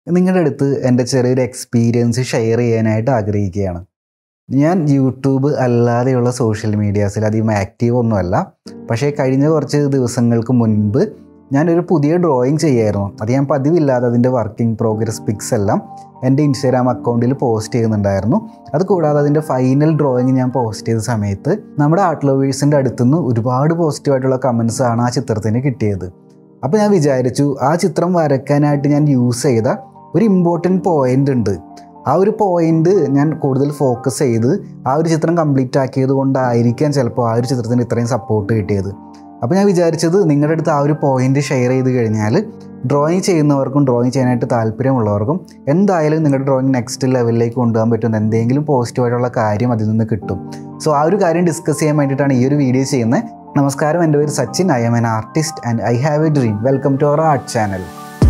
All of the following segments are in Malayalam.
നിങ്ങളുടെ അടുത്ത് എൻ്റെ ചെറിയൊരു എക്സ്പീരിയൻസ് ഷെയർ ചെയ്യാനായിട്ട് ആഗ്രഹിക്കുകയാണ് ഞാൻ യൂട്യൂബ് അല്ലാതെയുള്ള സോഷ്യൽ മീഡിയാസിൽ അധികം ആക്റ്റീവ് ഒന്നുമല്ല പക്ഷേ കഴിഞ്ഞ കുറച്ച് ദിവസങ്ങൾക്ക് മുൻപ് ഞാനൊരു പുതിയ ഡ്രോയിങ് ചെയ്യായിരുന്നു അത് ഞാൻ പതിവില്ലാതെ അതിൻ്റെ വർക്കിംഗ് പ്രോഗ്രസ് പിക്സ് എല്ലാം എൻ്റെ ഇൻസ്റ്റാഗ്രാം അക്കൗണ്ടിൽ പോസ്റ്റ് ചെയ്യുന്നുണ്ടായിരുന്നു അത് കൂടാതെ അതിൻ്റെ ഫൈനൽ ഡ്രോയിങ് ഞാൻ പോസ്റ്റ് ചെയ്ത സമയത്ത് നമ്മുടെ ആർട്ട് ലവേഴ്സിൻ്റെ അടുത്തുനിന്ന് ഒരുപാട് പോസിറ്റീവായിട്ടുള്ള കമൻസ് ആണ് ആ ചിത്രത്തിന് കിട്ടിയത് അപ്പോൾ ഞാൻ വിചാരിച്ചു ആ ചിത്രം വരയ്ക്കാനായിട്ട് ഞാൻ യൂസ് ചെയ്ത ഒരു ഇമ്പോർട്ടൻറ്റ് പോയിൻ്റ് ഉണ്ട് ആ ഒരു പോയിന്റ് ഞാൻ കൂടുതൽ ഫോക്കസ് ചെയ്ത് ആ ഒരു ചിത്രം കംപ്ലീറ്റ് ആക്കിയത് കൊണ്ടായിരിക്കാം ചിലപ്പോൾ ആ ഒരു ചിത്രത്തിന് ഇത്രയും സപ്പോർട്ട് കിട്ടിയത് അപ്പോൾ ഞാൻ വിചാരിച്ചത് നിങ്ങളുടെ അടുത്ത് ആ ഒരു പോയിന്റ് ഷെയർ ചെയ്ത് കഴിഞ്ഞാൽ ഡ്രോയിങ് ചെയ്യുന്നവർക്കും ഡ്രോയിങ് ചെയ്യാനായിട്ട് താല്പര്യമുള്ളവർക്കും എന്തായാലും നിങ്ങളുടെ ഡ്രോയിങ് നെക്സ്റ്റ് ലെവലിലേക്ക് കൊണ്ടുപോകാൻ പറ്റുന്ന എന്തെങ്കിലും പോസിറ്റീവായിട്ടുള്ള കാര്യം അതിൽ നിന്ന് കിട്ടും സോ ആ ഒരു കാര്യം ഡിസ്കസ് ചെയ്യാൻ വേണ്ടിയിട്ടാണ് ഈ ഒരു വീഡിയോ ചെയ്യുന്നത് നമസ്കാരം എൻ്റെ പേര് Sachin I am an artist and I have a dream welcome to our art channel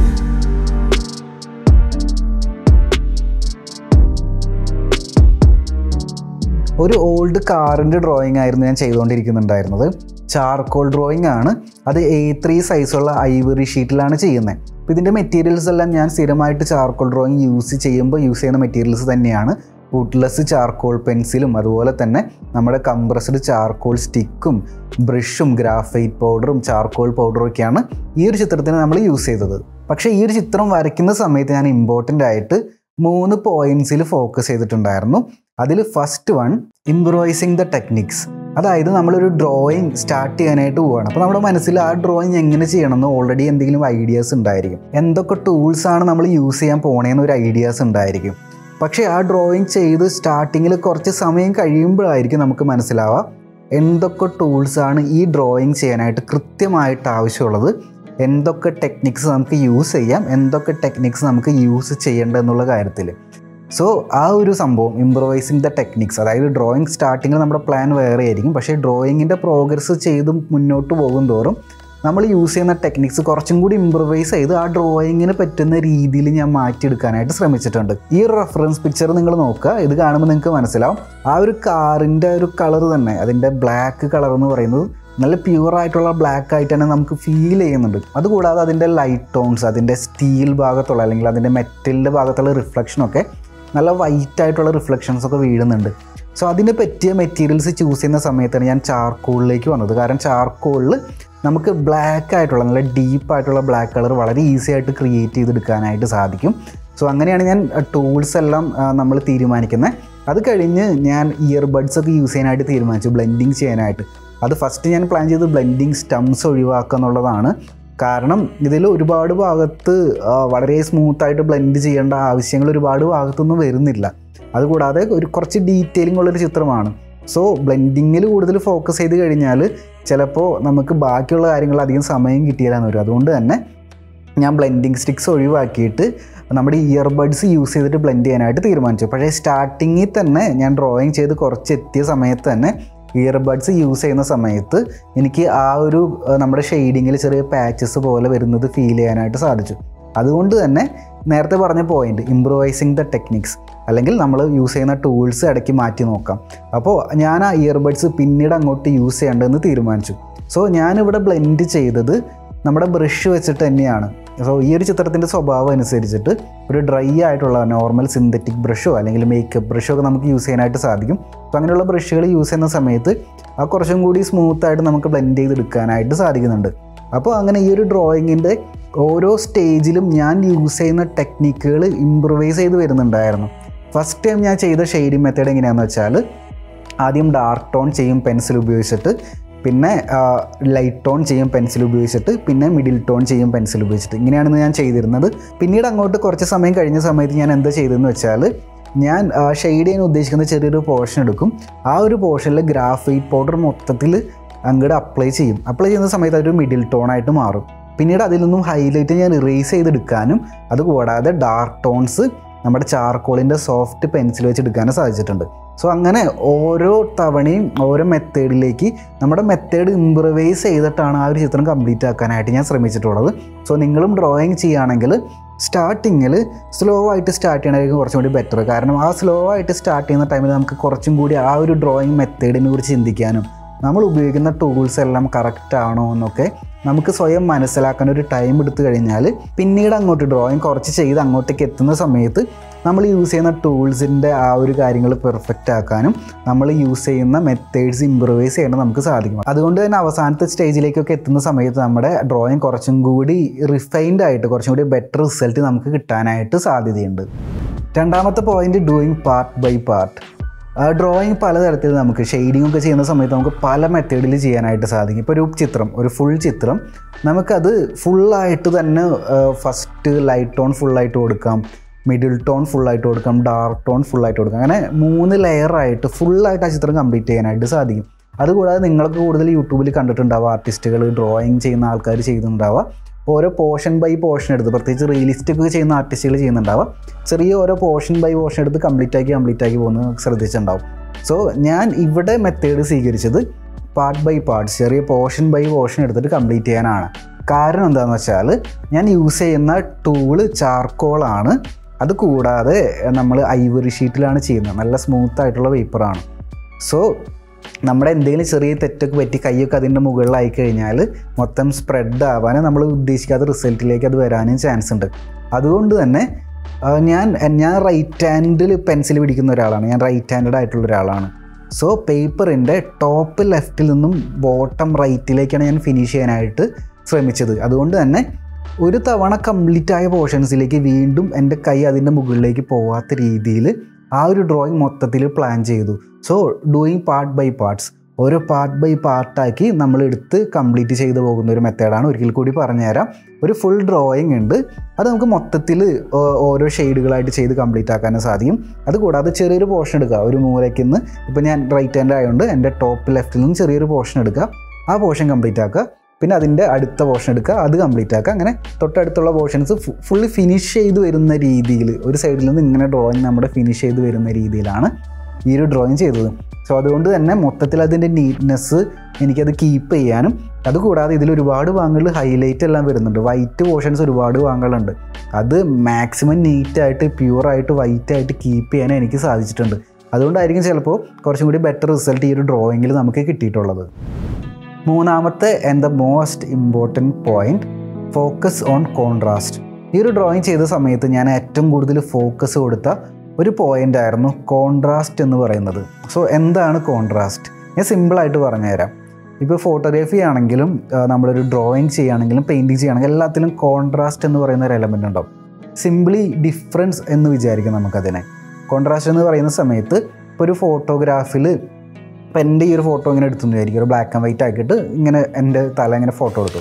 ഒരു ഓൾഡ് കാറിൻ്റെ ഡ്രോയിങ് ആയിരുന്നു ഞാൻ ചെയ്തുകൊണ്ടിരിക്കുന്നുണ്ടായിരുന്നത് ചാർക്കോൾ ഡ്രോയിങ് ആണ് അത് എ ത്രീ സൈസുള്ള ഐവറി ഷീറ്റിലാണ് ചെയ്യുന്നത് അപ്പോൾ ഇതിൻ്റെ മെറ്റീരിയൽസ് എല്ലാം ഞാൻ സ്ഥിരമായിട്ട് ചാർക്കോൾ ഡ്രോയിങ് യൂസ് ചെയ്യുമ്പോൾ യൂസ് ചെയ്യുന്ന മെറ്റീരിയൽസ് തന്നെയാണ് വുഡ്ലെസ് ചാർക്കോൾ പെൻസിലും അതുപോലെ തന്നെ നമ്മുടെ കംപ്രസ്ഡ് ചാർക്കോൾ സ്റ്റിക്കും ബ്രഷും ഗ്രാഫൈറ്റ് പൗഡറും ചാർക്കോൾ പൗഡറും ഒക്കെയാണ് ഈ ഒരു ചിത്രത്തിന് നമ്മൾ യൂസ് ചെയ്തത് പക്ഷേ ഈ ഒരു ചിത്രം വരയ്ക്കുന്ന സമയത്ത് ഞാൻ ഇമ്പോർട്ടൻ്റ് ആയിട്ട് മൂന്ന് പോയിന്റ്സിൽ ഫോക്കസ് ചെയ്തിട്ടുണ്ടായിരുന്നു അതിൽ first one improvising the techniques അതായത് നമ്മളൊരു ഡ്രോയിങ് സ്റ്റാർട്ട് ചെയ്യാനായിട്ട് പോവുകയാണ് അപ്പോൾ നമ്മുടെ മനസ്സിൽ ആ ഡ്രോയിങ് എങ്ങനെ ചെയ്യണമെന്ന് ഓൾറെഡി എന്തെങ്കിലും ഐഡിയാസ് ഉണ്ടായിരിക്കും എന്തൊക്കെ ടൂൾസ് ആണ് നമ്മൾ യൂസ് ചെയ്യാൻ പോണേന്ന് ഒരു ഐഡിയാസ് ഉണ്ടായിരിക്കും പക്ഷേ ആ ഡ്രോയിങ് ചെയ്ത് സ്റ്റാർട്ടിങ്ങിൽ കുറച്ച് സമയം കഴിയുമ്പോഴായിരിക്കും നമുക്ക് മനസ്സിലാവുക എന്തൊക്കെ ടൂൾസാണ് ഈ ഡ്രോയിങ് ചെയ്യാനായിട്ട് കൃത്യമായിട്ട് ആവശ്യമുള്ളത് എന്തൊക്കെ ടെക്നിക്സ് നമുക്ക് യൂസ് ചെയ്യാം എന്തൊക്കെ ടെക്നിക്സ് നമുക്ക് യൂസ് ചെയ്യേണ്ട എന്നുള്ള കാര്യത്തിൽ സോ ആ ഒരു സംഭവം ഇംപ്രവൈസിങ് ദ ടെക്നിക്സ് അതായത് ഡ്രോയിങ് സ്റ്റാർട്ടിങ്ങിൽ നമ്മുടെ പ്ലാൻ വേറെ ആയിരിക്കും പക്ഷേ ഡ്രോയിങ്ങിൻ്റെ പ്രോഗ്രസ് ചെയ്ത് മുന്നോട്ട് പോകും തോറും നമ്മൾ യൂസ് ചെയ്യുന്ന ടെക്നിക്സ് കുറച്ചും കൂടി ഇമ്പ്രവൈസ് ചെയ്ത് ആ ഡ്രോയിങ്ങിന് പറ്റുന്ന രീതിയിൽ ഞാൻ മാറ്റിയെടുക്കാനായിട്ട് ശ്രമിച്ചിട്ടുണ്ട് ഈ ഒരു റെഫറൻസ് പിക്ചർ നിങ്ങൾ നോക്കുക ഇത് കാണുമ്പോൾ നിങ്ങൾക്ക് മനസ്സിലാവും ആ ഒരു കാറിൻ്റെ ഒരു കളർ തന്നെ അതിൻ്റെ ബ്ലാക്ക് കളർ എന്ന് പറയുന്നത് നല്ല പ്യുവർ ആയിട്ടുള്ള ബ്ലാക്ക് ആയിട്ട് തന്നെ നമുക്ക് ഫീൽ ചെയ്യുന്നുണ്ട് അതുകൂടാതെ അതിൻ്റെ ലൈറ്റ് ടോൺസ് അതിൻ്റെ സ്റ്റീൽ ഭാഗത്തുള്ള അല്ലെങ്കിൽ അതിൻ്റെ മെറ്റലിൻ്റെ ഭാഗത്തുള്ള റിഫ്ലക്ഷനൊക്കെ നല്ല വൈറ്റ് ആയിട്ടുള്ള റിഫ്ലക്ഷൻസ് ഒക്കെ വീഴുന്നുണ്ട് സോ അതിന് പറ്റിയ മെറ്റീരിയൽസ് ചൂസ് ചെയ്യുന്ന സമയത്താണ് ഞാൻ ചാർക്കോളിലേക്ക് വന്നത് കാരണം ചാർക്കോളിൽ നമുക്ക് ബ്ലാക്ക് ആയിട്ടുള്ള നല്ല ഡീപ്പ് ആയിട്ടുള്ള ബ്ലാക്ക് കളർ വളരെ ഈസി ആയിട്ട് ക്രിയേറ്റ് ചെയ്തെടുക്കാനായിട്ട് സാധിക്കും സോ അങ്ങനെയാണ് ഞാൻ ടൂൾസ് എല്ലാം നമ്മൾ തീരുമാനിക്കുന്നത് അത് കഴിഞ്ഞ് ഞാൻ ഇയർബഡ്സ് ഒക്കെ യൂസ് ചെയ്യാനായിട്ട് തീരുമാനിച്ചു ബ്ലെൻഡിങ് ചെയ്യാനായിട്ട് അത് ഫസ്റ്റ് ഞാൻ പ്ലാൻ ചെയ്ത് ബ്ലെൻഡിങ് സ്റ്റംസ് ഒഴിവാക്കുക എന്നുള്ളതാണ് കാരണം ഇതിൽ ഒരുപാട് ഭാഗത്ത് വളരെ സ്മൂത്തായിട്ട് ബ്ലെൻഡ് ചെയ്യേണ്ട ആവശ്യങ്ങൾ ഒരുപാട് ഭാഗത്തൊന്നും വരുന്നില്ല അതുകൂടാതെ ഒരു കുറച്ച് ഡീറ്റെയിലിംഗ് ഉള്ളൊരു ചിത്രമാണ് സോ ബ്ലെൻഡിങ്ങിൽ കൂടുതൽ ഫോക്കസ് ചെയ്ത് കഴിഞ്ഞാൽ ചിലപ്പോൾ നമുക്ക് ബാക്കിയുള്ള കാര്യങ്ങൾ അധികം സമയം കിട്ടിയാലെന്ന് വരും അതുകൊണ്ട് തന്നെ ഞാൻ ബ്ലെൻഡിങ് സ്റ്റിക്സ് ഒഴിവാക്കിയിട്ട് നമ്മുടെ ഇയർബഡ്സ് യൂസ് ചെയ്തിട്ട് ബ്ലെൻഡ് ചെയ്യാനായിട്ട് തീരുമാനിച്ചു പക്ഷേ സ്റ്റാർട്ടിങ്ങിൽ തന്നെ ഞാൻ ഡ്രോയിങ് ചെയ്ത് കുറച്ച് എത്തിയ സമയത്ത് തന്നെ ഇയർബഡ്സ് യൂസ് ചെയ്യുന്ന സമയത്ത് എനിക്ക് ആ ഒരു നമ്മുടെ ഷെയ്ഡിങ്ങിൽ ചെറിയ പാച്ചസ് പോലെ വരുന്നത് ഫീൽ ചെയ്യാനായിട്ട് സാധിച്ചു അതുകൊണ്ട് തന്നെ നേരത്തെ പറഞ്ഞ പോയിന്റ് ഇംപ്രൂവൈസിങ് ദ ടെക്നിക്സ് അല്ലെങ്കിൽ നമ്മൾ യൂസ് ചെയ്യുന്ന ടൂൾസ് ഇടയ്ക്ക് മാറ്റി നോക്കാം അപ്പോൾ ഞാൻ ആ ഇയർബഡ്സ് പിന്നീട് അങ്ങോട്ട് യൂസ് ചെയ്യേണ്ടതെന്ന് തീരുമാനിച്ചു സോ ഞാനിവിടെ ബ്ലെൻഡ് ചെയ്തത് നമ്മുടെ ബ്രഷ് വെച്ചിട്ട് തന്നെയാണ് സോ ഈ ഒരു ചിത്രത്തിൻ്റെ സ്വഭാവം അനുസരിച്ചിട്ട് ഒരു ഡ്രൈ ആയിട്ടുള്ള നോർമൽ സിന്തറ്റിക് ബ്രഷോ അല്ലെങ്കിൽ മേക്കപ്പ് ബ്രഷോ ഒക്കെ നമുക്ക് യൂസ് ചെയ്യാനായിട്ട് സാധിക്കും അപ്പോൾ അങ്ങനെയുള്ള ബ്രഷുകൾ യൂസ് ചെയ്യുന്ന സമയത്ത് ആ കുറച്ചും കൂടി സ്മൂത്തായിട്ട് നമുക്ക് ബ്ലെൻഡ് ചെയ്തെടുക്കാനായിട്ട് സാധിക്കുന്നുണ്ട് അപ്പോൾ അങ്ങനെ ഈ ഒരു ഡ്രോയിങ്ങിൻ്റെ ഓരോ സ്റ്റേജിലും ഞാൻ യൂസ് ചെയ്യുന്ന ടെക്നിക്കുകൾ ഇമ്പ്രൂവൈസ് ചെയ്ത് വരുന്നുണ്ടായിരുന്നു ഫസ്റ്റ് ടൈം ഞാൻ ചെയ്ത ഷെയ്ഡിങ് മെത്തേഡ് എങ്ങനെയാണെന്ന് വെച്ചാൽ ആദ്യം ഡാർക്ക് ടോൺ ചെയ്യും പെൻസിൽ ഉപയോഗിച്ചിട്ട് പിന്നെ ലൈറ്റ് ടോൺ ചെയ്യും പെൻസിൽ ഉപയോഗിച്ചിട്ട് പിന്നെ മിഡിൽ ടോൺ ചെയ്യും പെൻസിൽ ഉപയോഗിച്ചിട്ട് ഇങ്ങനെയാണ് ഞാൻ ചെയ്തിരുന്നത് പിന്നീട് അങ്ങോട്ട് കുറച്ച് സമയം കഴിഞ്ഞ സമയത്ത് ഞാൻ എന്താ ചെയ്തതെന്ന് വെച്ചാൽ ഞാൻ ഷെയ്ഡ് ചെയ്യാൻ ഉദ്ദേശിക്കുന്ന ചെറിയൊരു പോർഷൻ എടുക്കും ആ ഒരു പോർഷനിൽ ഗ്രാഫൈറ്റ് പൗഡർ മൊത്തത്തിൽ അങ്ങോട്ട് അപ്ലൈ ചെയ്യും അപ്ലൈ ചെയ്യുന്ന സമയത്ത് അതൊരു മിഡിൽ ടോൺ ആയിട്ട് മാറും പിന്നീട് അതിൽ നിന്നും ഹൈലൈറ്റ് ഞാൻ ഇറേസ് ചെയ്തെടുക്കാനും അതുകൂടാതെ ഡാർക്ക് ടോൺസ് നമ്മുടെ ചാർക്കോളിൻ്റെ സോഫ്റ്റ് പെൻസിൽ വെച്ച് എടുക്കാനും സാധിച്ചിട്ടുണ്ട് സോ അങ്ങനെ ഓരോ തവണയും ഓരോ മെത്തേഡിലേക്ക് നമ്മുടെ മെത്തേഡ് ഇമ്പ്രവൈസ് ചെയ്തിട്ടാണ് ആ ഒരു ചിത്രം കംപ്ലീറ്റ് ആക്കാനായിട്ട് ഞാൻ ശ്രമിച്ചിട്ടുള്ളത് സോ നിങ്ങളും ഡ്രോയിങ് ചെയ്യുകയാണെങ്കിൽ സ്റ്റാർട്ടിങ്ങിൽ സ്ലോ ആയിട്ട് സ്റ്റാർട്ട് ചെയ്യണമായിരിക്കും കുറച്ചും കൂടി ബെറ്റർ കാരണം ആ സ്ലോ ആയിട്ട് സ്റ്റാർട്ട് ചെയ്യുന്ന ടൈമിൽ നമുക്ക് കുറച്ചും കൂടി ആ ഒരു ഡ്രോയിങ് മെത്തേഡിനെ കുറിച്ച് ചിന്തിക്കാനും നമ്മൾ ഉപയോഗിക്കുന്ന ടൂൾസ് എല്ലാം കറക്റ്റ് ആണോ എന്നൊക്കെ നമുക്ക് സ്വയം മനസ്സിലാക്കാൻ ഒരു ടൈം എടുത്തു കഴിഞ്ഞാൽ പിന്നീട് അങ്ങോട്ട് ഡ്രോയിങ് കുറച്ച് ചെയ്ത് അങ്ങോട്ടേക്ക് എത്തുന്ന സമയത്ത് നമ്മൾ യൂസ് ചെയ്യുന്ന ടൂൾസിൻ്റെ ആ ഒരു കാര്യങ്ങൾ പെർഫെക്റ്റ് ആക്കാനും നമ്മൾ യൂസ് ചെയ്യുന്ന മെത്തേഡ്സ് ഇമ്പ്രൂവൈസ് ചെയ്യാനും നമുക്ക് സാധിക്കും അതുകൊണ്ട് തന്നെ അവസാനത്തെ സ്റ്റേജിലേക്കൊക്കെ എത്തുന്ന സമയത്ത് നമ്മുടെ ഡ്രോയിങ് കുറച്ചും കൂടി റിഫൈൻഡ് ആയിട്ട് കുറച്ചും കൂടി ബെറ്റർ റിസൾട്ട് നമുക്ക് കിട്ടാനായിട്ട് സാധ്യതയുണ്ട് രണ്ടാമത്തെ point doing part by part drawing പലതരത്തിൽ നമുക്ക് ഷെയ്ഡിംഗ് ഒക്കെ ചെയ്യുന്ന സമയത്ത് നമുക്ക് പല മെത്തേഡിൽ ചെയ്യാനായിട്ട് സാധിക്കും ഇപ്പോൾ ഒരു ചിത്രം ഒരു ഫുൾ ചിത്രം നമുക്കത് ഫുള്ളായിട്ട് തന്നെ ഫസ്റ്റ് ലൈറ്റ് ടോൺ ഫുള്ളായിട്ട് കൊടുക്കാം മിഡിൽ ടോൺ ഫുള്ളായിട്ട് കൊടുക്കാം ഡാർക്ക് ടോൺ ഫുള്ളായിട്ട് കൊടുക്കാം അങ്ങനെ മൂന്ന് ലെയറായിട്ട് ഫുള്ളായിട്ട് ആ ചിത്രം കംപ്ലീറ്റ് ചെയ്യാനായിട്ട് സാധിക്കും അതുകൂടാതെ നിങ്ങൾക്ക് കൂടുതൽ യൂട്യൂബിൽ കണ്ടിട്ടുണ്ടാവുക ആർട്ടിസ്റ്റുകൾ ഡ്രോയിങ് ചെയ്യുന്ന ആൾക്കാർ ചെയ്യുന്നുണ്ടാവുക ഓരോ പോർഷൻ ബൈ പോർഷൻ എടുത്ത് പ്രത്യേകിച്ച് റിയലിസ്റ്റിക് ഒക്കെ ചെയ്യുന്ന ആർട്ടിസ്റ്റുകൾ ചെയ്യുന്നുണ്ടാവുക ചെറിയ ഓരോ പോർഷൻ ബൈ പോർഷൻ എടുത്ത് കംപ്ലീറ്റ് ആക്കി കംപ്ലീറ്റ് ആക്കി പോകുന്നത് ശ്രദ്ധിച്ചിട്ടുണ്ടാവും സോ ഞാൻ ഇവിടെ മെത്തേഡ് സ്വീകരിച്ചത് പാർട്ട് ബൈ പാർട്ട് ചെറിയ പോർഷൻ ബൈ പോർഷൻ എടുത്തിട്ട് കംപ്ലീറ്റ് ചെയ്യാനാണ് കാരണം എന്താണെന്ന് വെച്ചാൽ ഞാൻ യൂസ് ചെയ്യുന്ന ടൂള് ചാർക്കോളാണ് അത് കൂടാതെ നമ്മൾ ഐവറി ഷീറ്റിലാണ് ചെയ്യുന്നത് നല്ല സ്മൂത്ത് ആയിട്ടുള്ള പേപ്പറാണ് സോ നമ്മുടെ എന്തെങ്കിലും ചെറിയ തെറ്റൊക്കെ പറ്റി കൈയൊക്കെ അതിൻ്റെ മുകളിലായി കഴിഞ്ഞാൽ മൊത്തം സ്പ്രെഡ് ആവാനും നമ്മൾ ഉദ്ദേശിക്കാത്ത റിസൾട്ടിലേക്ക് അത് വരാനും ചാൻസ് ഉണ്ട് അതുകൊണ്ട് തന്നെ ആ, ഞാൻ ഞാൻ റൈറ്റ് ഹാൻഡിൽ പെൻസിൽ പിടിക്കുന്ന ഒരാളാണ് ഞാൻ റൈറ്റ് ഹാൻഡഡ് ആയിട്ടുള്ള ഒരാളാണ് സോ പേപ്പറിൻ്റെ ടോപ്പ് ലെഫ്റ്റിൽ നിന്നും ബോട്ടം റൈറ്റിലേക്കാണ് ഞാൻ ഫിനിഷ് ചെയ്യാനായിട്ട് ശ്രമിച്ചത് അതുകൊണ്ട് തന്നെ ഒരു തവണ കംപ്ലീറ്റ് ആയ പോർഷൻസിലേക്ക് വീണ്ടും എൻ്റെ കൈ അതിൻ്റെ മുകളിലേക്ക് പോവാത്ത രീതിയിൽ ആ ഒരു ഡ്രോയിങ് മൊത്തത്തിൽ പ്ലാൻ ചെയ്തു so doing part by parts ഓരോ പാർട്ട് ബൈ പാർട്ടാക്കി നമ്മൾ എടുത്ത് കംപ്ലീറ്റ് ചെയ്തു പോകുന്ന ഒരു മെത്തേഡാണ് ഒരിക്കൽ കൂടി പറഞ്ഞുതരാം ഒരു ഫുൾ ഡ്രോയിങ് ഉണ്ട് അത് നമുക്ക് മൊത്തത്തിൽ ഓരോ ഷെയ്ഡുകളായിട്ട് ചെയ്ത് കംപ്ലീറ്റ് ആക്കാനും സാധിക്കും അതുകൂടാതെ ചെറിയൊരു പോർഷൻ എടുക്കുക ഒരു മൂലയ്ക്ക് നിന്ന് ഇപ്പോൾ ഞാൻ റൈറ്റ് ഹാൻഡ് ആയതുകൊണ്ട് എൻ്റെ ടോപ്പ് ലെഫ്റ്റിൽ നിന്നും ചെറിയൊരു പോർഷൻ എടുക്കുക ആ പോർഷൻ കംപ്ലീറ്റ് ആക്കുക പിന്നെ അതിൻ്റെ അടുത്ത പോർഷൻ എടുക്കുക അത് കംപ്ലീറ്റ് ആക്കുക അങ്ങനെ തൊട്ടടുത്തുള്ള പോർഷൻസ് ഫുള്ളി ഫിനിഷ് ചെയ്ത് വരുന്ന രീതിയിൽ ഒരു സൈഡിൽ നിന്ന് ഇങ്ങനെ ഡ്രോയിങ് നമ്മുടെ ഫിനിഷ് ചെയ്ത് വരുന്ന രീതിയിലാണ് ഈ ഒരു ഡ്രോയിങ് ചെയ്തത് സോ അതുകൊണ്ട് തന്നെ മൊത്തത്തിൽ അതിൻ്റെ നീറ്റ്നെസ് എനിക്കത് കീപ്പ് ചെയ്യാനും അതുകൂടാതെ ഇതിൽ ഒരുപാട് ഭാഗങ്ങളിൽ ഹൈലൈറ്റ് എല്ലാം വരുന്നുണ്ട് വൈറ്റ് പോർഷൻസ് ഒരുപാട് ഭാഗങ്ങളുണ്ട് അത് മാക്സിമം നീറ്റായിട്ട് പ്യുവറായിട്ട് വൈറ്റ് ആയിട്ട് കീപ്പ് ചെയ്യാൻ എനിക്ക് സാധിച്ചിട്ടുണ്ട് അതുകൊണ്ടായിരിക്കും ചിലപ്പോൾ കുറച്ചും കൂടി ബെറ്റർ റിസൾട്ട് ഈ ഒരു ഡ്രോയിങ്ങിൽ നമുക്ക് കിട്ടിയിട്ടുള്ളത് മൂന്നാമത്തെ and the most important point focus on contrast ഈ ഒരു ഡ്രോയിങ് ചെയ്ത സമയത്ത് ഞാൻ ഏറ്റവും കൂടുതൽ ഫോക്കസ് കൊടുത്ത ഒരു പോയിന്റ് ആയിരുന്നു കോൺട്രാസ്റ്റ് എന്ന് പറയുന്നത് സോ എന്താണ് കോൺട്രാസ്റ്റ് ഞാൻ സിമ്പിളായിട്ട് പറഞ്ഞുതരാം ഇപ്പോൾ ഫോട്ടോഗ്രാഫി ആണെങ്കിലും ആ, നമ്മളൊരു ഡ്രോയിങ് ചെയ്യുകയാണെങ്കിലും പെയിൻറ്റിങ് ചെയ്യുകയാണെങ്കിലും എല്ലാത്തിലും കോൺട്രാസ്റ്റ് എന്ന് പറയുന്ന ഒരു എലമെൻ്റ് ഉണ്ടാവും സിംപ്ലി ഡിഫറൻസ് എന്ന് വിചാരിക്കാം നമുക്കതിനെ കോൺട്രാസ്റ്റ് എന്ന് പറയുന്ന സമയത്ത് ഇപ്പോൾ ഒരു ഫോട്ടോഗ്രാഫിൽ ഇപ്പം എൻ്റെ ഈ ഒരു ഫോട്ടോ ഇങ്ങനെ എടുത്തു വിചാരിക്കും ഒരു ബ്ലാക്ക് ആൻഡ് വൈറ്റ് ആക്കിയിട്ട് ഇങ്ങനെ എൻ്റെ തല ഇങ്ങനെ ഫോട്ടോ എടുത്തു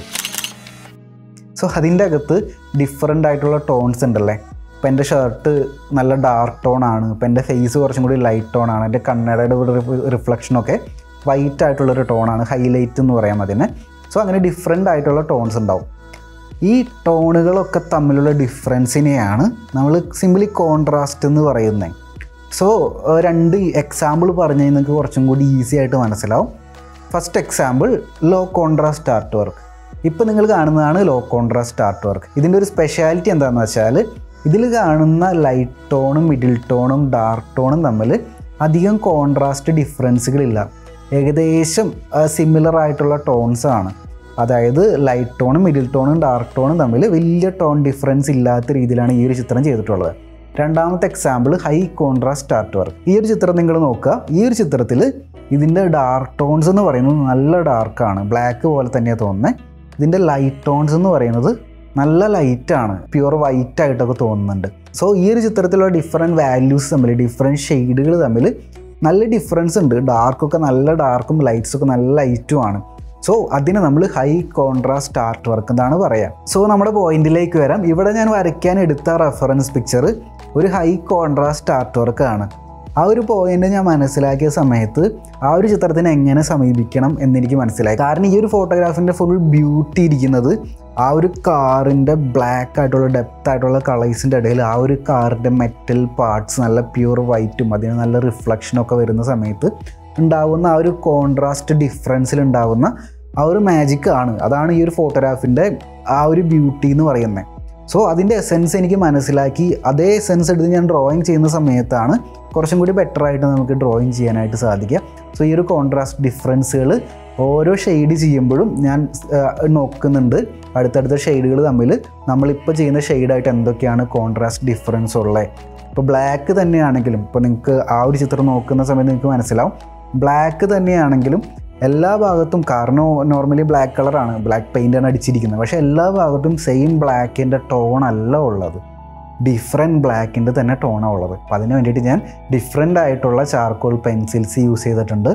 സോ അതിൻ്റെ അകത്ത് ഡിഫറെൻ്റ് ആയിട്ടുള്ള ടോൺസ് ഉണ്ടല്ലേ ഇപ്പം എൻ്റെ ഷർട്ട് നല്ല ഡാർക്ക് ടോൺ ആണ് ഇപ്പം എൻ്റെ ഫേസ് കുറച്ചും കൂടി ലൈറ്റ് ടോൺ ആണ് എൻ്റെ കണ്ണടയുടെ റിഫ്ലക്ഷനൊക്കെ വൈറ്റ് ആയിട്ടുള്ളൊരു ടോണാണ് ഹൈലൈറ്റ് എന്ന് പറയാം അതിനെ സോ അങ്ങനെ ഡിഫറെൻ്റ് ആയിട്ടുള്ള ടോൺസ് ഉണ്ടാവും ഈ ടോണുകളൊക്കെ തമ്മിലുള്ള ഡിഫറൻസിനെയാണ് നമ്മൾ സിമ്പിളി കോൺട്രാസ്റ്റ് എന്ന് പറയുന്നത് സോ രണ്ട് എക്സാമ്പിൾ പറഞ്ഞു കഴിഞ്ഞാൽ നിങ്ങൾക്ക് കുറച്ചും കൂടി ഈസി ആയിട്ട് മനസ്സിലാവും first example low contrast art work ഇപ്പോൾ നിങ്ങൾ കാണുന്നതാണ് ലോ കോൺട്രാസ്റ്റ് ആർട്ട് വർക്ക് ഇതിൻ്റെ ഒരു സ്പെഷ്യാലിറ്റി എന്താണെന്ന് വെച്ചാൽ ഇതിൽ കാണുന്ന ലൈറ്റ് ടോണും മിഡിൽ ടോണും ഡാർക്ക് ടോണും തമ്മിൽ അധികം കോൺട്രാസ്റ്റ് ഡിഫറൻസുകളില്ല ഏകദേശം സിമിലർ ആയിട്ടുള്ള ടോൺസ് ആണ് അതായത് ലൈറ്റ് ടോണും മിഡിൽ ടോണും ഡാർക്ക് ടോണും തമ്മിൽ വലിയ ടോൺ ഡിഫറൻസ് ഇല്ലാത്ത രീതിയിലാണ് ഈ ഒരു ചിത്രം ചെയ്തിട്ടുള്ളത് രണ്ടാമത്തെ example high contrast art work ഈ ഒരു ചിത്രം നിങ്ങൾ നോക്കുക ഈ ഒരു ചിത്രത്തിൽ ഇതിൻ്റെ ഡാർക്ക് ടോൺസ് എന്ന് പറയുന്നത് നല്ല ഡാർക്കാണ് ബ്ലാക്ക് പോലെ തന്നെയാണ് തോന്നുന്നത് ഇതിൻ്റെ ലൈറ്റ് ടോൺസ് എന്ന് പറയുന്നത് നല്ല ലൈറ്റാണ് പ്യുവർ വൈറ്റ് ആയിട്ടൊക്കെ തോന്നുന്നുണ്ട് സോ ഈ ഒരു ചിത്രത്തിലുള്ള ഡിഫറെൻറ്റ് വാല്യൂസ് തമ്മിൽ ഡിഫറെൻറ്റ് ഷെയ്ഡുകൾ തമ്മിൽ നല്ല ഡിഫറൻസ് ഉണ്ട് ഡാർക്കൊക്കെ നല്ല ഡാർക്കും ലൈറ്റ്സൊക്കെ നല്ല ലൈറ്റും ആണ് സോ അതിന് നമ്മൾ ഹൈ കോൺട്രാസ്റ്റ് ആർട്ട് വർക്ക് എന്നാണ് പറയാം സോ നമ്മുടെ പോയിന്റിലേക്ക് വരാം ഇവിടെ ഞാൻ വരയ്ക്കാൻ എടുത്ത റെഫറൻസ് പിക്ചർ ഒരു ഹൈ കോൺട്രാസ്റ്റ് ആർട്ട് വർക്കാണ് ആ ഒരു പോയിന്റ് ഞാൻ മനസ്സിലാക്കിയ സമയത്ത് ആ ഒരു ചിത്രത്തിനെ എങ്ങനെ സമീപിക്കണം എന്നെനിക്ക് മനസ്സിലായി കാരണം ഈ ഒരു ഫോട്ടോഗ്രാഫിൻ്റെ ഫുൾ ബ്യൂട്ടി ഇരിക്കുന്നത് ആ ഒരു കാറിൻ്റെ ബ്ലാക്ക് ആയിട്ടുള്ള ഡെപ്ത് ആയിട്ടുള്ള കളേഴ്സിൻ്റെ ഇടയിൽ ആ ഒരു കാറിൻ്റെ മെറ്റൽ പാർട്സ് നല്ല പ്യൂർ വൈറ്റും അതിന് നല്ല റിഫ്ലക്ഷനൊക്കെ വരുന്ന സമയത്ത് ഉണ്ടാവുന്ന ആ ഒരു കോൺട്രാസ്റ്റ് ഡിഫറൻസിൽ ഉണ്ടാവുന്ന ആ ഒരു മാജിക് ആണ് അതാണ് ഈ ഒരു ഫോട്ടോഗ്രാഫിൻ്റെ ആ ഒരു ബ്യൂട്ടി എന്ന് പറയുന്നത് സോ അതിൻ്റെ എസെൻസ് എനിക്ക് മനസ്സിലാക്കി അതേ എസെൻസ് എടുത്ത് ഞാൻ ഡ്രോയിങ് ചെയ്യുന്ന സമയത്താണ് കുറച്ചും കൂടി ബെറ്റർ ആയിട്ട് നമുക്ക് ഡ്രോയിങ് ചെയ്യാനായിട്ട് സാധിക്കുക സോ ഈ ഒരു കോൺട്രാസ്റ്റ് ഡിഫറൻസുകൾ ഓരോ ഷെയ്ഡ് ചെയ്യുമ്പോഴും ഞാൻ ആ, നോക്കുന്നുണ്ട് അടുത്തടുത്ത ഷെയ്ഡുകൾ തമ്മിൽ നമ്മളിപ്പോൾ ചെയ്യുന്ന ഷെയ്ഡായിട്ട് എന്തൊക്കെയാണ് കോൺട്രാസ്റ്റ് ഡിഫറൻസ് ഉള്ളത് ഇപ്പോൾ ബ്ലാക്ക് തന്നെയാണെങ്കിലും ഇപ്പോൾ നിങ്ങൾക്ക് ആ ഒരു ചിത്രം നോക്കുന്ന സമയത്ത് നിങ്ങൾക്ക് മനസ്സിലാവും ബ്ലാക്ക് തന്നെയാണെങ്കിലും എല്ലാ ഭാഗത്തും കാരണം നോർമലി ബ്ലാക്ക് കളറാണ് ബ്ലാക്ക് പെയിൻ്റാണ് അടിച്ചിരിക്കുന്നത് പക്ഷേ എല്ലാ ഭാഗത്തും സെയിം ബ്ലാക്കിൻ്റെ ടോൺ അല്ല ഉള്ളത് ഡിഫറെൻറ്റ് ബ്ലാക്കിൻ്റെ തന്നെ ടോണാണ് ഉള്ളത് അപ്പോൾ അതിന് വേണ്ടിയിട്ട് ഞാൻ ഡിഫറെൻ്റ് ആയിട്ടുള്ള ചാർക്കോൾ പെൻസിൽസ് യൂസ് ചെയ്തിട്ടുണ്ട്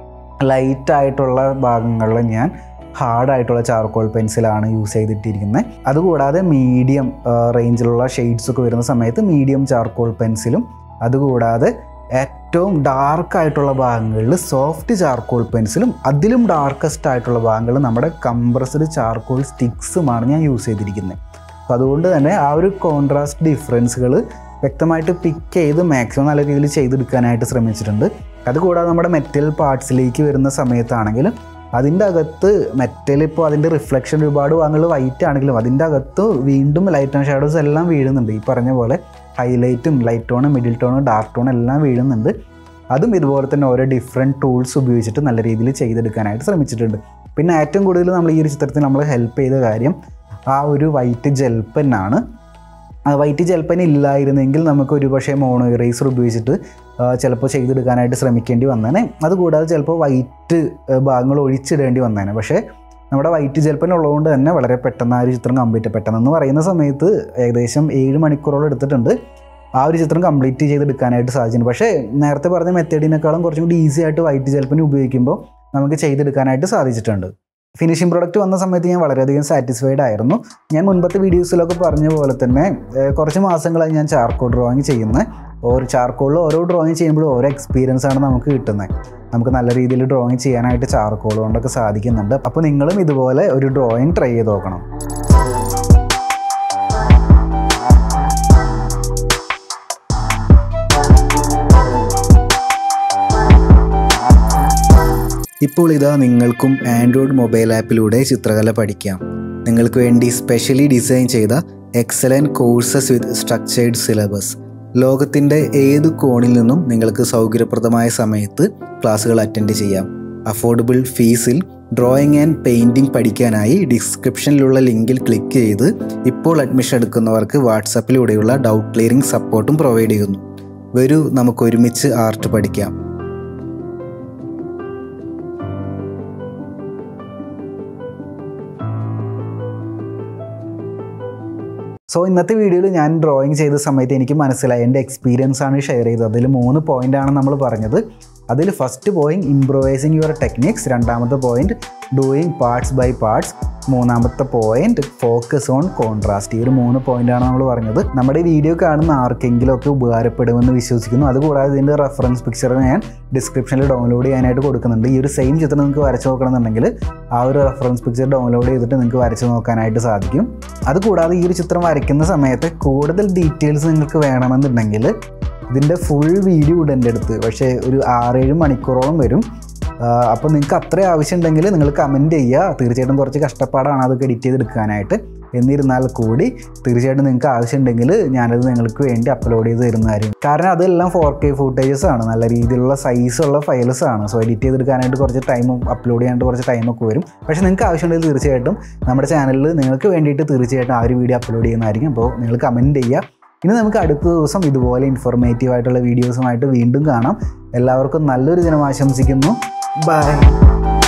ലൈറ്റ് ആയിട്ടുള്ള ഭാഗങ്ങളിൽ ഞാൻ ഹാർഡായിട്ടുള്ള ചാർക്കോൾ പെൻസിലാണ് യൂസ് ചെയ്തിട്ടിരിക്കുന്നത് അതുകൂടാതെ മീഡിയം റേഞ്ചിലുള്ള ഷെയ്ഡ്സ് ഒക്കെ വരുന്ന സമയത്ത് മീഡിയം ചാർക്കോൾ പെൻസിലും അതുകൂടാതെ ഏറ്റവും ഡാർക്ക് ആയിട്ടുള്ള ഭാഗങ്ങളിൽ സോഫ്റ്റ് ചാർക്കോൾ പെൻസിലും അതിലും ഡാർക്കസ്റ്റ് ആയിട്ടുള്ള ഭാഗങ്ങളിൽ നമ്മുടെ കംപ്രസ്ഡ് ചാർക്കോൾ സ്റ്റിക്സുമാണ് ഞാൻ യൂസ് ചെയ്തിരിക്കുന്നത് അപ്പോൾ അതുകൊണ്ട് തന്നെ ആ ഒരു കോൺട്രാസ്റ്റ് ഡിഫറൻസുകൾ വ്യക്തമായിട്ട് പിക്ക് ചെയ്ത് മാക്സിമം നല്ല രീതിയിൽ ചെയ്തെടുക്കാനായിട്ട് ശ്രമിച്ചിട്ടുണ്ട് അതുകൂടാതെ നമ്മുടെ മെറ്റൽ പാർട്സിലേക്ക് വരുന്ന സമയത്താണെങ്കിലും അതിൻ്റെ അകത്ത് മെറ്റൽ ഇപ്പോൾ അതിൻ്റെ റിഫ്ലക്ഷൻ ഒരുപാട് ഭാഗങ്ങൾ വൈറ്റ് ആണെങ്കിലും അതിൻ്റെ അകത്ത് വീണ്ടും ലൈറ്റ് ആൻഡ് ഷാഡോസ് എല്ലാം വീഴുന്നുണ്ട് ഈ പറഞ്ഞ പോലെ ഹൈലൈറ്റും ലൈറ്റ് ടോണും മിഡിൽ ടോണും ഡാർക്ക് ടോണും എല്ലാം വീഴുന്നുണ്ട് അതും ഇതുപോലെ തന്നെ ഓരോ ഡിഫറെൻറ്റ് ടൂൾസ് ഉപയോഗിച്ചിട്ട് നല്ല രീതിയിൽ ചെയ്തെടുക്കാനായിട്ട് ശ്രമിച്ചിട്ടുണ്ട് പിന്നെ ഏറ്റവും കൂടുതൽ നമ്മൾ ഈ ഒരു ചിത്രത്തിൽ നമ്മൾ ഹെൽപ്പ് ചെയ്ത കാര്യം ആ ഒരു വൈറ്റ് ജെൽ പെന്നാണ് ആ വൈറ്റ് ജെൽ പെൻ ഇല്ലായിരുന്നെങ്കിൽ നമുക്ക് ഒരുപക്ഷെ മോണോ ഇറേസർ ഉപയോഗിച്ചിട്ട് ആ, ചിലപ്പോൾ ചെയ്തെടുക്കാനായിട്ട് ശ്രമിക്കേണ്ടി വന്നേനെ അതുകൂടാതെ ചിലപ്പോൾ വൈറ്റ് ഭാഗങ്ങൾ ഒഴിച്ചിടേണ്ടി വന്നേനെ പക്ഷേ നമ്മുടെ വൈറ്റ് ജെൽ പെൻ ഉള്ളതുകൊണ്ട് തന്നെ വളരെ പെട്ടെന്ന് ആ ഒരു ചിത്രം കംപ്ലീറ്റ് പെട്ടെന്നെന്ന് പറയുന്ന സമയത്ത് ഏകദേശം ഏഴ് മണിക്കൂറോളം എടുത്തിട്ടുണ്ട് ആ ഒരു ചിത്രം കംപ്ലീറ്റ് ചെയ്തെടുക്കാനായിട്ട് സാധിച്ചിട്ടുണ്ട് പക്ഷേ നേരത്തെ പറഞ്ഞ മെത്തേഡിനേക്കാളും കുറച്ചും കൂടി ഈസി ആയിട്ട് വൈറ്റ് ജെൽ പെൻ ഉപയോഗിക്കുമ്പോൾ നമുക്ക് ചെയ്തെടുക്കാനായിട്ട് സാധിച്ചിട്ടുണ്ട് ഫിനിഷിംഗ് പ്രോഡക്റ്റ് വന്ന സമയത്ത് ഞാൻ വളരെയധികം സാറ്റിസ്ഫൈഡ് ആയിരുന്നു ഞാൻ മുൻപത്തെ വീഡിയോസിലൊക്കെ പറഞ്ഞ പോലെ തന്നെ ഏഹ്, കുറച്ച് മാസങ്ങളായി ഞാൻ ചാർക്കോൾ ഡ്രോയിങ് ചെയ്യുന്നത് ഓരോ ചാർക്കോളിൽ ഓരോ ഡ്രോയിങ് ചെയ്യുമ്പോഴും ഓരോ എക്സ്പീരിയൻസ് ആണ് നമുക്ക് കിട്ടുന്നത് നമുക്ക് നല്ല രീതിയിൽ ഡ്രോയിങ് ചെയ്യാനായിട്ട് ചാർക്കോൾ കൊണ്ടൊക്കെ സാധിക്കുന്നുണ്ട് അപ്പോൾ നിങ്ങളും ഇതുപോലെ ഒരു ഡ്രോയിങ് ട്രൈ ചെയ്ത് നോക്കണം ഇപ്പോൾ ഇതാ നിങ്ങൾക്കും ആൻഡ്രോയിഡ് മൊബൈൽ ആപ്പിലൂടെ ചിത്രകല പഠിക്കാം നിങ്ങൾക്ക് വേണ്ടി സ്പെഷ്യലി ഡിസൈൻ ചെയ്ത excellent courses with structured syllabus ലോകത്തിൻ്റെ ഏത് കോണിൽ നിന്നും നിങ്ങൾക്ക് സൗകര്യപ്രദമായ സമയത്ത് ക്ലാസ്സുകൾ അറ്റൻഡ് ചെയ്യാം അഫോർഡബിൾ ഫീസിൽ ഡ്രോയിങ് ആൻഡ് പെയിൻറ്റിംഗ് പഠിക്കാനായി ഡിസ്ക്രിപ്ഷനിലുള്ള ലിങ്കിൽ ക്ലിക്ക് ചെയ്ത് ഇപ്പോൾ അഡ്മിഷൻ എടുക്കുന്നവർക്ക് വാട്സപ്പിലൂടെയുള്ള ഡൗട്ട് ക്ലിയറിംഗ് സപ്പോർട്ടും പ്രൊവൈഡ് ചെയ്യുന്നു വരൂ നമുക്ക് ഒരുമിച്ച് ആർട്ട് പഠിക്കാം സോ ഇന്നത്തെ വീഡിയോയിൽ ഞാൻ ഡ്രോയിങ് ചെയ്ത സമയത്ത് എനിക്ക് മനസ്സിലായി എൻ്റെ എക്സ്പീരിയൻസ് ആണ് ഷെയർ ചെയ്തത് അതിൽ മൂന്ന് പോയിന്റ് ആണ് നമ്മൾ പറഞ്ഞത് അതിൽ first point improvising your techniques രണ്ടാമത്തെ point doing parts by parts മൂന്നാമത്തെ പോയിന്റ് ഫോക്കസ് ഓൺ കോൺട്രാസ്റ്റ് ഈ ഒരു മൂന്ന് പോയിന്റാണ് നമ്മൾ പറഞ്ഞത് നമ്മുടെ ഈ വീഡിയോ കാണുന്ന ആർക്കെങ്കിലും ഒക്കെ ഉപകാരപ്പെടുമെന്ന് വിശ്വസിക്കുന്നു അതുകൂടാതെ ഇതിൻ്റെ റെഫറൻസ് പിക്ചർ ഞാൻ ഡിസ്ക്രിപ്ഷനിൽ ഡൗൺലോഡ് ചെയ്യാനായിട്ട് കൊടുക്കുന്നുണ്ട് ഈ ഒരു സെയിം ചിത്രം നിങ്ങൾക്ക് വരച്ച് നോക്കണമെന്നുണ്ടെങ്കിൽ ആ ഒരു റെഫറൻസ് പിക്ചർ ഡൗൺലോഡ് ചെയ്തിട്ട് നിങ്ങൾക്ക് വരച്ച് നോക്കാനായിട്ട് സാധിക്കും അതുകൂടാതെ ഈ ഒരു ചിത്രം വരയ്ക്കുന്ന സമയത്ത് കൂടുതൽ ഡീറ്റെയിൽസ് നിങ്ങൾക്ക് വേണമെന്നുണ്ടെങ്കിൽ ഇതിൻ്റെ ഫുൾ വീഡിയോ ഉണ്ട് എൻ്റെ അടുത്ത് പക്ഷേ ഒരു ആറേഴ് മണിക്കൂറോളം വരും അപ്പോൾ നിങ്ങൾക്ക് അത്ര ആവശ്യമുണ്ടെങ്കിൽ നിങ്ങൾ കമൻറ്റ് ചെയ്യുക തീർച്ചയായിട്ടും കുറച്ച് കഷ്ടപ്പാടാണ് അതൊക്കെ എഡിറ്റ് ചെയ്തെടുക്കാനായിട്ട് എന്നിരുന്നാൽ കൂടി തീർച്ചയായിട്ടും നിങ്ങൾക്ക് ആവശ്യമുണ്ടെങ്കിൽ ഞാനത് നിങ്ങൾക്ക് വേണ്ടി അപ്ലോഡ് ചെയ്ത് തരുന്നതായിരിക്കും കാരണം അതെല്ലാം ഫോർ കെ ഫുട്ടേജസ് ആണ് നല്ല രീതിയിലുള്ള സൈസുള്ള ഫയൽസ് ആണ് സോ എഡിറ്റ് ചെയ്തെടുക്കാനായിട്ട് കുറച്ച് ടൈമും അപ്ലോഡ് ചെയ്യാനായിട്ട് കുറച്ച് ടൈമൊക്കെ വരും പക്ഷേ നിങ്ങൾക്ക് ആവശ്യമുണ്ടെങ്കിൽ തീർച്ചയായിട്ടും നമ്മുടെ ചാനലിൽ നിങ്ങൾക്ക് വേണ്ടിയിട്ട് തീർച്ചയായിട്ടും ആ ഒരു വീഡിയോ അപ്ലോഡ് ചെയ്യുന്നതായിരിക്കും അപ്പോൾ നിങ്ങൾ കമൻറ്റ് ചെയ്യുക ഇനി നമുക്ക് അടുത്ത ദിവസം ഇതുപോലെ ഇൻഫോർമേറ്റീവ് ആയിട്ടുള്ള വീഡിയോസുമായിട്ട് വീണ്ടും കാണാം എല്ലാവർക്കും നല്ലൊരു ദിനം ആശംസിക്കുന്നു ബൈ